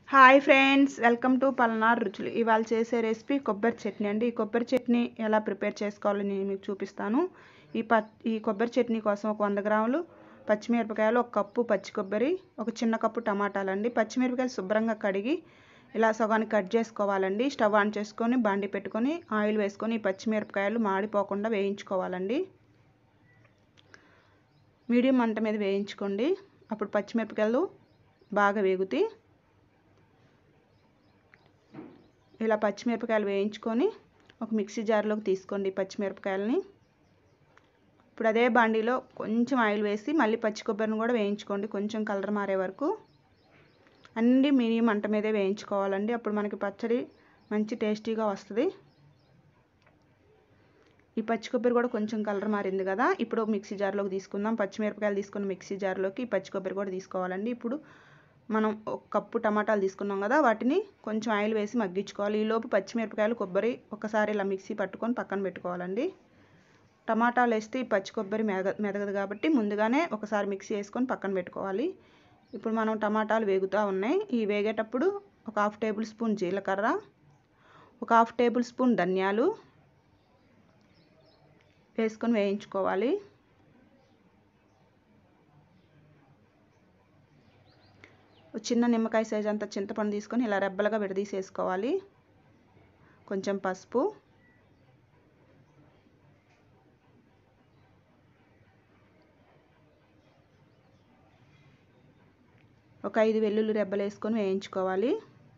hi friends welcome to పల్నార్ రుచులు ఇవాళ చేసే రెసిపీ కొబ్బరి చట్నీ అండి ఈ కొబ్బరి చట్నీ ఎలా ప్రిపేర్ చేసుకోవాలో నేను మీకు చూపిస్తాను ఈ ప ఈ కొబ్బరి చట్నీ కోసం ఒక వంద గ్రాములు పచ్చిమిరపకాయలు ఒక కప్పు పచ్చి కొబ్బరి ఒక చిన్న కప్పు టమాటాలు అండి పచ్చిమిరపకాయలు శుభ్రంగా కడిగి ఇలా సగానికి కట్ చేసుకోవాలండి స్టవ్ ఆన్ చేసుకొని బాండి పెట్టుకొని ఆయిల్ వేసుకొని ఈ పచ్చిమిరపకాయలు మాడిపోకుండా వేయించుకోవాలండి మీడియం మంట మీద వేయించుకోండి అప్పుడు పచ్చిమిరపకాయలు బాగా వేగుతాయి ఇలా పచ్చిమిరపకాయలు వేయించుకొని ఒక మిక్సీ జార్లోకి తీసుకోండి పచ్చిమిరపకాయలని ఇప్పుడు అదే బాండీలో కొంచెం ఆయిల్ వేసి మళ్ళీ పచ్చి కొబ్బరిని కూడా వేయించుకోండి కొంచెం కలర్ మారే వరకు అన్నీ మీడియం మంట మీదే వేయించుకోవాలండి అప్పుడు మనకి పచ్చడి మంచి టేస్టీగా వస్తుంది ఈ పచ్చి కొబ్బరి కూడా కొంచెం కలర్ మారింది కదా ఇప్పుడు మిక్సీ జార్లోకి తీసుకుందాం పచ్చిమిరపకాయలు తీసుకున్న మిక్సీ జార్లోకి ఈ పచ్చి కొబ్బరి కూడా తీసుకోవాలండి ఇప్పుడు మనం ఒక కప్పు టమాటాలు తీసుకున్నాం కదా వాటిని కొంచెం ఆయిల్ వేసి మగ్గించుకోవాలి ఈలోపు పచ్చిమిరపకాయలు కొబ్బరి ఒకసారి ఇలా మిక్సీ పట్టుకొని పక్కన పెట్టుకోవాలండి టమాటాలు వేస్తే ఈ పచ్చి కొబ్బరి మెద మెదగదు కాబట్టి ముందుగానే ఒకసారి మిక్సీ వేసుకొని పక్కన పెట్టుకోవాలి ఇప్పుడు మనం టమాటాలు వేగుతూ ఉన్నాయి ఈ వేగేటప్పుడు ఒక హాఫ్ టేబుల్ స్పూన్ జీలకర్ర ఒక హాఫ్ టేబుల్ స్పూన్ ధనియాలు వేసుకొని వేయించుకోవాలి చిన్న నిమ్మకాయ సైజ్ అంత చింతపండు తీసుకొని ఇలా రెబ్బలుగా విడదీసేసుకోవాలి కొంచెం పసుపు ఒక ఐదు వెల్లుల్లి రెబ్బలు వేసుకొని వేయించుకోవాలి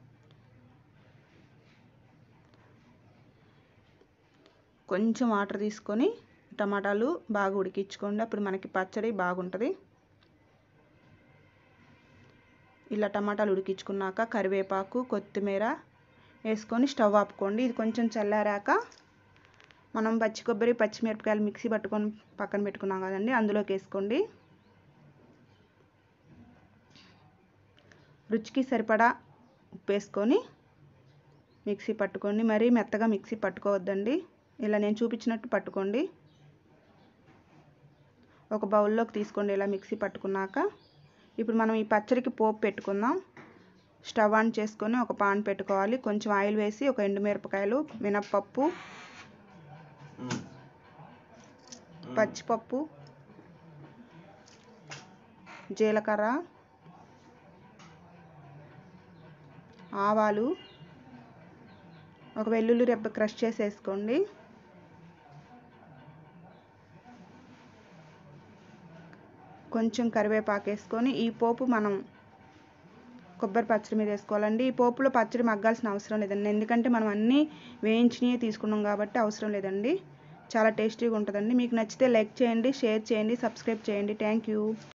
కొంచెం వాటర్ తీసుకొని టమాటాలు బాగా ఉడికించుకోండి అప్పుడు మనకి పచ్చడి బాగుంటుంది ఇలా టమాటాలు ఉడికించుకున్నాక కరివేపాకు కొత్తిమీర వేసుకొని స్టవ్ ఆపుకోండి ఇది కొంచెం చల్లారాక మనం పచ్చి కొబ్బరి పచ్చిమిరపకాయలు మిక్సీ పట్టుకొని పక్కన పెట్టుకున్నాం కదండి అందులోకి వేసుకోండి రుచికి సరిపడా ఉప్పు వేసుకొని మిక్సీ పట్టుకోండి మరీ మెత్తగా మిక్సీ పట్టుకోవద్దండి ఇలా నేను చూపించినట్టు పట్టుకోండి ఒక బౌల్లోకి తీసుకోండి ఇలా మిక్సీ పట్టుకున్నాక ఇప్పుడు మనం ఈ పచ్చడికి పోపు పెట్టుకుందాం స్టవ్ ఆన్ చేసుకొని ఒక పాన్ పెట్టుకోవాలి కొంచెం ఆయిల్ వేసి ఒక ఎండుమిరపకాయలు మినప్పప్పు పచ్చిపప్పు జీలకర్ర ఆవాలు ఒక వెల్లుల్లి రెబ్బ క్రష్ చేసి వేసుకోండి కొంచెం కరివేపాకు వేసుకొని ఈ పోపు మనం కొబ్బరి పచ్చడి మీద వేసుకోవాలండి ఈ పోపులో పచ్చడి మగ్గాల్సిన అవసరం లేదండి ఎందుకంటే మనం అన్నీ వేయించినవి తీసుకున్నాం కాబట్టి అవసరం లేదండి చాలా టేస్టీగా ఉంటుందండి మీకు నచ్చితే లైక్ చేయండి షేర్ చేయండి సబ్స్క్రైబ్ చేయండి థ్యాంక్ యూ